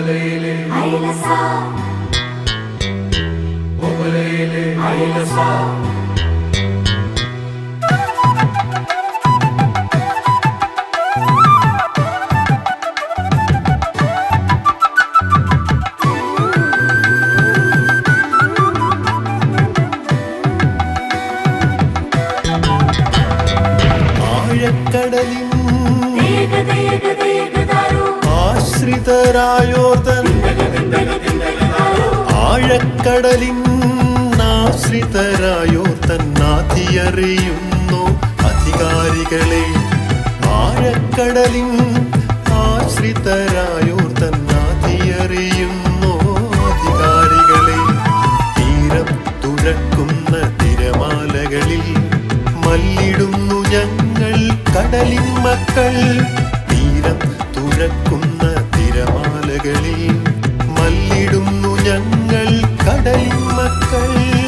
ഐലസ ഐലസ ആഴക്കടലിൻ ദേഗ ദേഗ ദേഗ ദാരു ആശ്രിതരായോർതൻ ആഴക്കടലിൻ ആശ്രിതരായോർതൻ നാഥിയറിയുന്നു അധികാരികളെ ആഴക്കടലിൻ ആശ്രിതരായോർതൻ നാഥിയറിയുന്നു അധികാരികളെ തീരം തുഴക്കുന്ന തിരമാലകളിൽ മല്ലിടുന്നു ഞങ്ങൾ കടലിൻ മക്കൾ തീരം തുഴക്കുന്ന തിരമാലകളിൽ മല്ലിടുന്നു ഞങ്ങൾ കടലിൻ മക്കൾ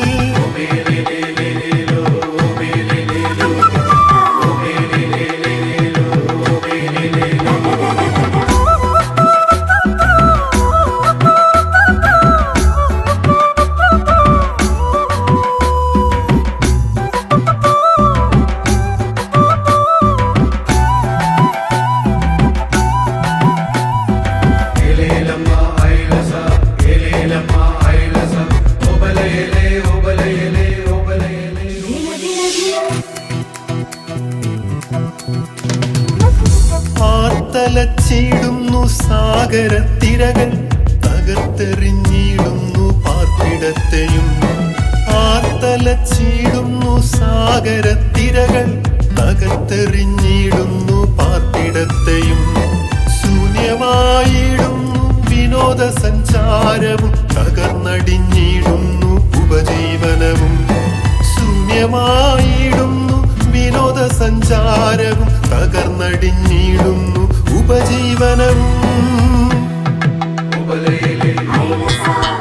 ദിന ദിന ദിന ആർത്തലച്ചിടുന്നു സാഗരത്തിരകൾ തകർത്തെറിഞ്ഞിടുന്നു പാർപ്പിടത്തെയും ആർത്തലച്ചിടുന്നു സാഗരത്തിരകൾ തകർത്തെറിഞ്ഞിടുന്നു പാർപ്പിടത്തെയും ശൂന്യമായിടുന്നു വിനോദസഞ്ചാരവും തകർന്നടിഞ്ഞിടുന്നു ഉപജീവനവും ശൂന്യമായിടുന്നു വിനോദസഞ്ചാരവും തകർന്നടിഞ്ഞിടുന്നു ഉപജീവനവും ഐലസ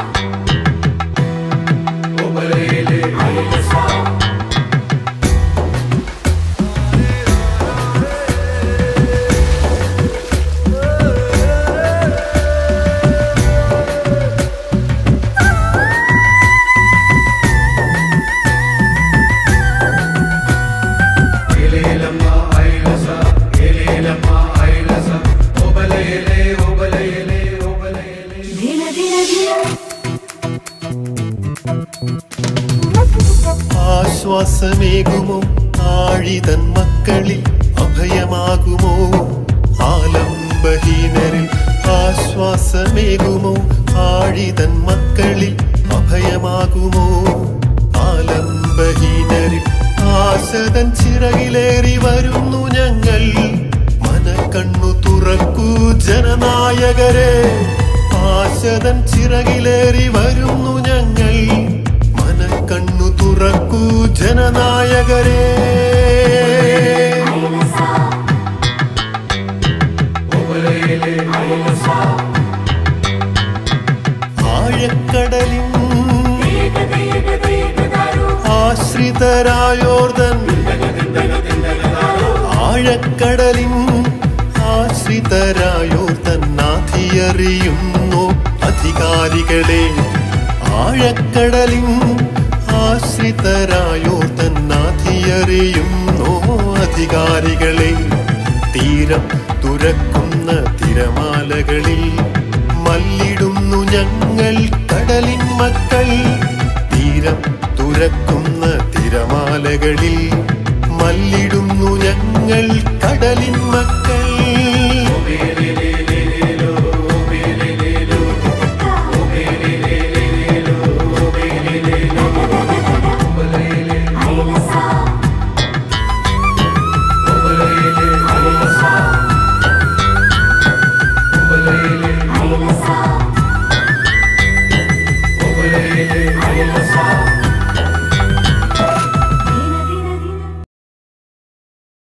ഐലസ ദിന ദിന ദിന ആശ്വാസമേകുമോ ആഴിതൻ മക്കളിൽ അഭയമാകുമോ ആലംബഹീനരിൽ ആശ്വാസമേകുമോ ആഴിതൻ മക്കളിൽ അഭയമാകുമോ ആലംബഹീനരിൽ ആശതൻ ചിറകിലേറി വരുന്നു ഞങ്ങൾ മനക്കണ്ണു തുറക്കൂ ജനനായകരെ ആശതൻ ചിറകിലേറി വരുന്നു ഞങ്ങൾ മനക്കണ്ണു തുറക്കൂ ജനനായകരെ ഐലസ ഐലസ ആഴക്കടലിൻ ദേഗ ദേഗ ദേഗ ദാരു ആശ്രിതരായോർതൻ ആഴക്കടലിൻ ആശ്രിതരായോർതൻ നാഥിയറിയുന്നു അധികാരികളെ ആഴക്കടലിൻ ആശ്രിതരായോർതൻ നാഥിയറിയുന്നു അധികാരികളെ തീരം തുറക്കുന്ന തിരമാലകളിൽ മല്ലിടുന്നു ഞങ്ങൾ കടലിൻ മക്കൾ തീരം തുറക്കുന്ന തിരമാലകളിൽ മല്ലിടുന്നു ഞങ്ങൾ കടലിൻ മക്കൾ